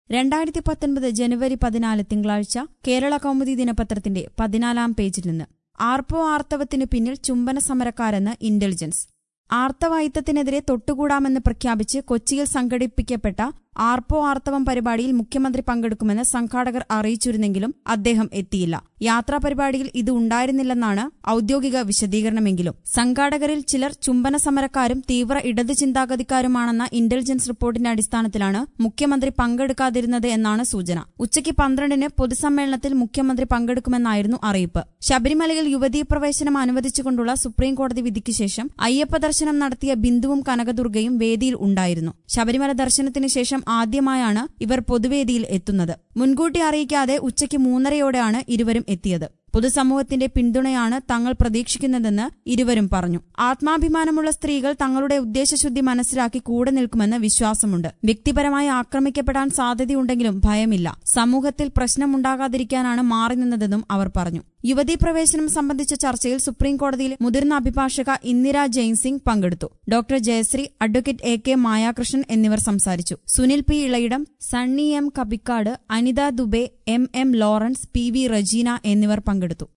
രണ്ടായിരത്തി പത്തൊൻപത് ജനുവരി പതിനാല് തിങ്കളാഴ്ച കേരള കൗമുദി ദിനപത്രത്തിന്റെ പതിനാലാം പേജിൽ നിന്ന് ആർപ്പോ ആർത്തവത്തിനു പിന്നിൽ ചുംബന സമരക്കാരെന്ന് ഇന്റലിജൻസ് ആർത്തവായിത്തത്തിനെതിരെ തൊട്ടുകൂടാമെന്ന് പ്രഖ്യാപിച്ച് കൊച്ചിയിൽ സംഘടിപ്പിക്കപ്പെട്ട ആർപ്പോ ആർത്തവം പരിപാടിയിൽ മുഖ്യമന്ത്രി പങ്കെടുക്കുമെന്ന് സംഘാടകർ അറിയിച്ചിരുന്നെങ്കിലും അദ്ദേഹം എത്തിയില്ല യാത്രാ പരിപാടിയിൽ ഇത് ഉണ്ടായിരുന്നില്ലെന്നാണ് ഔദ്യോഗിക വിശദീകരണമെങ്കിലും സംഘാടകരിൽ ചിലർ ചുംബന സമരക്കാരും തീവ്ര ഇടതു ചിന്താഗതിക്കാരുമാണെന്ന ഇന്റലിജൻസ് റിപ്പോർട്ടിന്റെ അടിസ്ഥാനത്തിലാണ് മുഖ്യമന്ത്രി പങ്കെടുക്കാതിരുന്നത് എന്നാണ് സൂചന ഉച്ചയ്ക്ക് പന്ത്രണ്ടിന് പൊതുസമ്മേളനത്തിൽ മുഖ്യമന്ത്രി പങ്കെടുക്കുമെന്നായിരുന്നു അറിയിപ്പ് ശബരിമലയിൽ യുവതീ പ്രവേശനം അനുവദിച്ചുകൊണ്ടുള്ള സുപ്രീംകോടതി വിധിക്ക് ശേഷം അയ്യപ്പ ദർശനം നടത്തിയ ബിന്ദുവും കനകദുർഗയും വേദിയിൽ ഉണ്ടായിരുന്നു ശബരിമല ദർശനത്തിന് ശേഷം ആദ്യമായാണ് ഇവർ പൊതുവേദിയിൽ എത്തുന്നത് മുൻകൂട്ടി അറിയിക്കാതെ ഉച്ചയ്ക്ക് മൂന്നരയോടെയാണ് ഇരുവരും എത്തിയത് പൊതുസമൂഹത്തിന്റെ പിന്തുണയാണ് തങ്ങൾ പ്രതീക്ഷിക്കുന്നതെന്ന് ഇരുവരും പറഞ്ഞു ആത്മാഭിമാനമുള്ള സ്ത്രീകൾ തങ്ങളുടെ ഉദ്ദേശശുദ്ധി മനസ്സിലാക്കി കൂടെ നിൽക്കുമെന്ന് വിശ്വാസമുണ്ട് വ്യക്തിപരമായി ആക്രമിക്കപ്പെടാൻ സാധ്യതയുണ്ടെങ്കിലും ഭയമില്ല സമൂഹത്തിൽ പ്രശ്നമുണ്ടാകാതിരിക്കാനാണ് മാറി നിന്നതെന്നും അവർ പറഞ്ഞു യുവതീ പ്രവേശനം സംബന്ധിച്ച ചർച്ചയിൽ സുപ്രീംകോടതിയിൽ മുതിർന്ന അഭിഭാഷക ഇന്ദിര ജെയിൻ സിംഗ് പങ്കെടുത്തു doctor Jayasree advocate A K Mayakrishnan എന്നിവർ സംസാരിച്ചു Sunil P Elayidom Sunny M Kabikkad Anitha Dubey M M Lawrence P V Regina എന്നിവർ പങ്കെടുത്തു